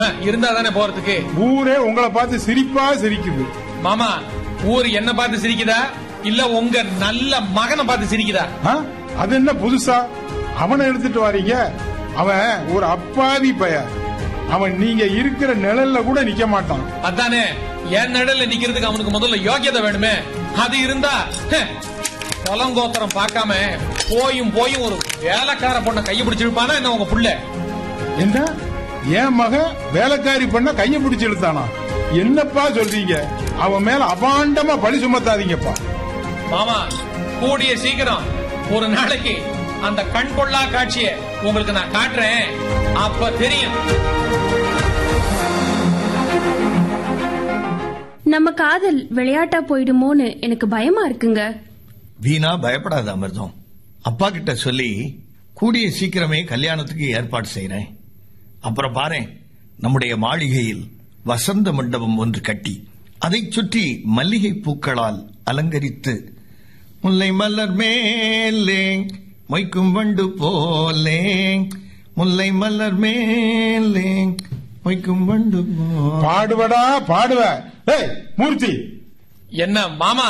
அஹ், இருந்தா தானே போறதுக்கு ஊரே உங்களை பார்த்து சிரிப்பா சிரிக்குது மாமா ஊர் என்ன பார்த்து சிரிக்குதா இல்ல உங்க நல்ல மகனை பார்த்து சிரிக்குதா ஆ? அது என்ன புதுசா அவனை எடுத்துட்டு வாரீங்க அவன் ஒரு அப்பாவி பய அவன் நீங்க இருக்கிற நிழல்ல கூட நிக்க மாட்டான் அதானே என் நடுல நிக்கிறதுக்கு அவனுக்கு முதல்ல யோக்கியதை வேணுமே அது இருந்தா ஹ், குலங்கோத்திரம் பார்க்காம போயும் போயும் ஒரு வேலைக்கார பொண்ணை கையை பிடிச்சிருப்பானா என்ன உங்க புள்ள என்ன என் மகன் வேலைக்காரி பண்ண கைய பிடிச்சு இழுத்தானா என்னப்பா சொல்றீங்க அவன் மேல அபாண்டமா பழி சுமத்தாதீங்கப்பா மாமா கூடிய சீக்கிரம் ஒரு நாளைக்கு அந்த கண் கொள்ளா காட்சியை உங்களுக்கு நான் காட்டுறேன் அப்ப தெரியும் நம்ம காதல் விளையாட்டா போயிடுமோன்னு எனக்கு பயமா இருக்குங்க வீணா பயப்படாத அமிர்தம் அப்பா கிட்ட சொல்லி கூடிய சீக்கிரமே கல்யாணத்துக்கு ஏற்பாடு செய்றேன் அப்புறம் பாரேன் நம்முடைய மாளிகையில் வசந்த மண்டபம் ஒன்று கட்டி அதைச் சுற்றி மல்லிகை பூக்களால் அலங்கரித்து முல்லை மலர் மேலே மொய்க்கும் வண்டு போலே முல்லை மலர் மேலே மொய்க்கும் வண்டு போலே பாடுவடா பாடுவ ஏய் மூர்த்தி என்ன மாமா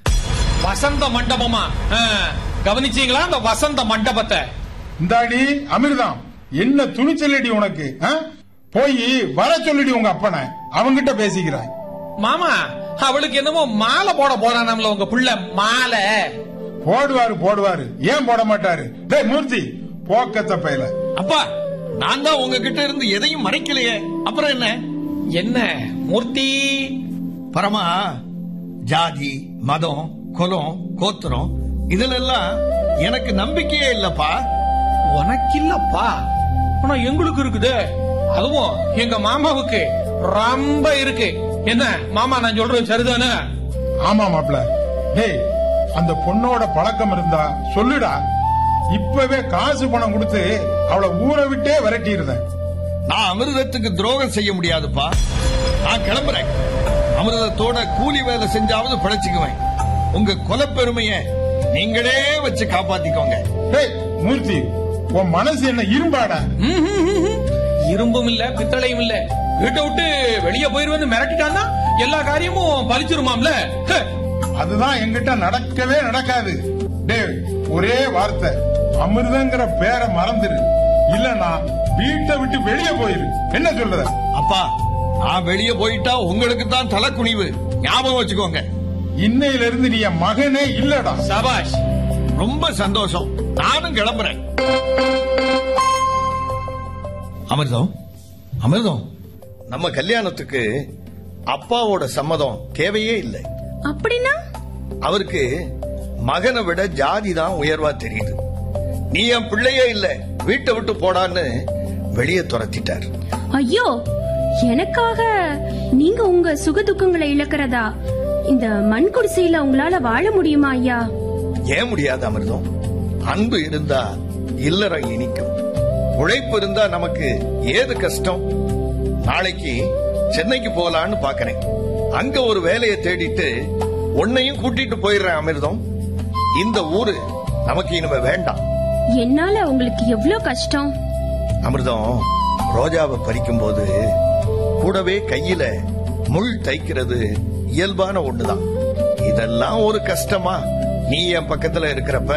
வசந்த மண்டபமா ஆ, கவனிச்சீங்களா அந்த வசந்த மண்டபத்தை இந்தாடி அமிர்தம் என்ன துணிச்சலடி உனக்கு ஆ? போய் வர சொல்லிடி உங்க அப்பனை அவங்கிட்ட பேசிக்கிறாய் மாமா அவளுக்கு என்னமோ மாலை போட போறானாம்ல உங்க புள்ள மாலை போடுவாரு போடுவாரு ஏன் போட மாட்டாரு டேய் மூர்த்தி போக்கத்த பையல அப்பா நான் தான் உங்ககிட்ட இருந்து எதையும் மறைக்கலையே அப்புறம் என்ன என்ன மூர்த்தி பரமா ஜாதி மதம் குலம் கோத்திரம் இதிலெல்லாம் எனக்கு நம்பிக்கையே இல்லப்பா உனக்கு இல்லப்பா ஆனா எங்களுக்கு இருக்குது அதுவும் எங்க மாமாவுக்கு ரொம்ப இருக்கு என்ன மாமா நான் சொல்றது சரிதானே ஆமா மாப்ள டேய் அந்த பொண்ணோட பழக்கம் இருந்தா சொல்லுடா இப்பவே காசு பணம் கொடுத்து அவளை ஊரை விட்டே விரட்டியிருந்தேன் நான் அமிர்தத்துக்கு துரோகம் செய்ய முடியாதுப்பா நான் கிளம்புறேன் அமிர்தத்தோட கூலி வேலை செஞ்சாவது பிழைச்சுக்குவேன் உங்க கொலப்பெருமைய நீங்களே வச்சு காப்பாத்திக்கோங்க டேய் மூர்த்தி உன் மனசு என்ன இரும்பாடா இரும்பும் இல்ல பித்தளையும் இல்ல வீட்டை விட்டு வெளியே போயிருவேன்னு மிரட்டிட்டான்னா எல்லா காரியமும் பலிச்சிருமாம்ல ஹே, அதுதான் என்கிட்ட நடக்கவே நடக்காது டேய் ஒரே வார்த்தை அமிர்தங்கிற பேரை மறந்துரு இல்லனா வீட்டை விட்டு வெளியே போயிரு என்ன சொல்றத அப்பா நான் வெளியே போயிட்டா உங்களுக்கு தான் தலை குனிவு ஞாபகம் வச்சுக்கோங்க இன்னையில இருந்து நீ என் மகனே இல்லடா சபாஷ் ரொம்ப சந்தோஷம் நானும் கிளம்புறேன் அமிர்தம் அமிர்தம் நம்ம கல்யாணத்துக்கு அப்பாவோட சம்மதம் தேவையே இல்லை அப்படின்னா அவருக்கு மகனை விட ஜாதி தான் உயர்வா தெரியுது நீ என் பிள்ளையே இல்ல வீட்டை விட்டு போடான்னு வெளியே துரத்திட்டார் ஐயோ எனக்காக நீங்க உங்க சுக துக்கங்களை இழக்கிறதா இந்த மண் குடிசையில உங்களால வாழ முடியுமா ஐயா ஏன் முடியாது அமிர்தம் அன்பு இருந்தா இல்லறம் இனிக்கும் உழைப்பு இருந்தா நமக்கு ஏது கஷ்டம் நாளைக்கு சென்னைக்கு போகலான்னு பாக்குறேன் அங்க ஒரு வேலையை தேடிட்டு உன்னையும் கூட்டிட்டு போயிடுறேன் அமிர்தம் இந்த ஊரு நமக்கு இனிமே வேண்டாம் என்னால உங்களுக்கு எவ்வளவு கஷ்டம் அமிர்தம் ரோஜாவை பறிக்கும் போது கூடவே கையில முள் தைக்கிறது இயல்பான ஒண்ணுதான் இதெல்லாம் ஒரு கஷ்டமா நீ என் பக்கத்துல இருக்கிறப்ப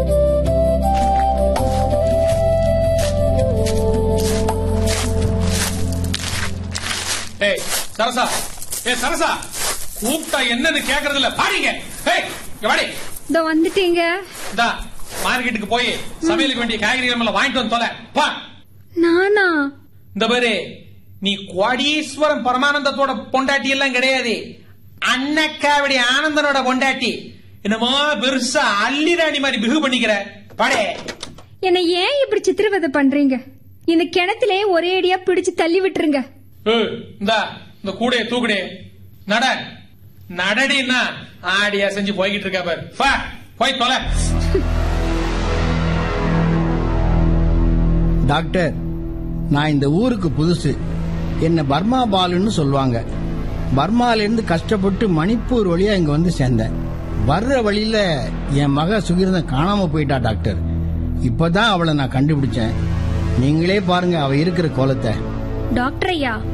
ஏய் சரசா ஏய் சரசா கூப்பிட்டா என்னன்னு கேக்குறது இல்ல பாருங்க ஏய் இங்க வாடி இதோ வந்துட்டீங்க இந்தா மார்க்கெட்டுக்கு போய் சமையலுக்கு வேண்டிய காய்கறிகள் எல்லாம் வாங்கிட்டு வந்து தொலை பா நானா இந்த பாரு நீ கோடீஸ்வரம் பரமானந்தத்தோட பொண்டாட்டி எல்லாம் கிடையாது அன்னக்காவடி ஆனந்தனோட பொண்டாட்டி என்னமோ பெருசா அள்ளிராணி மாதிரி பிகு பண்ணிக்கிற பாடே என்னை ஏன் இப்படி சித்திரவதை பண்றீங்க இந்த கிணத்திலே ஒரே அடியா பிடிச்சு தள்ளி விட்டுருங்க ஏய், இந்தா இந்த கூடைய தூக்குடே நட நடடின்னா ஆடியா செஞ்சு போய்கிட்டு இருக்கா பாரு பா போய் தொலை டாக்டர் நான் இந்த ஊருக்கு புதுசு என்ன பர்மா பாலுன்னு சொல்லுவாங்க பர்மாலேருந்து கஷ்டப்பட்டு மணிப்பூர் வழியா இங்க வந்து சேர்ந்தேன் வர்ற வழியில என் மக சுகிர்தன் காணாம போயிட்டா டாக்டர் இப்பதான் அவளை நான் கண்டுபிடிச்சேன் நீங்களே பாருங்க அவ இருக்கிற கோலத்தை டாக்டர் ஐயா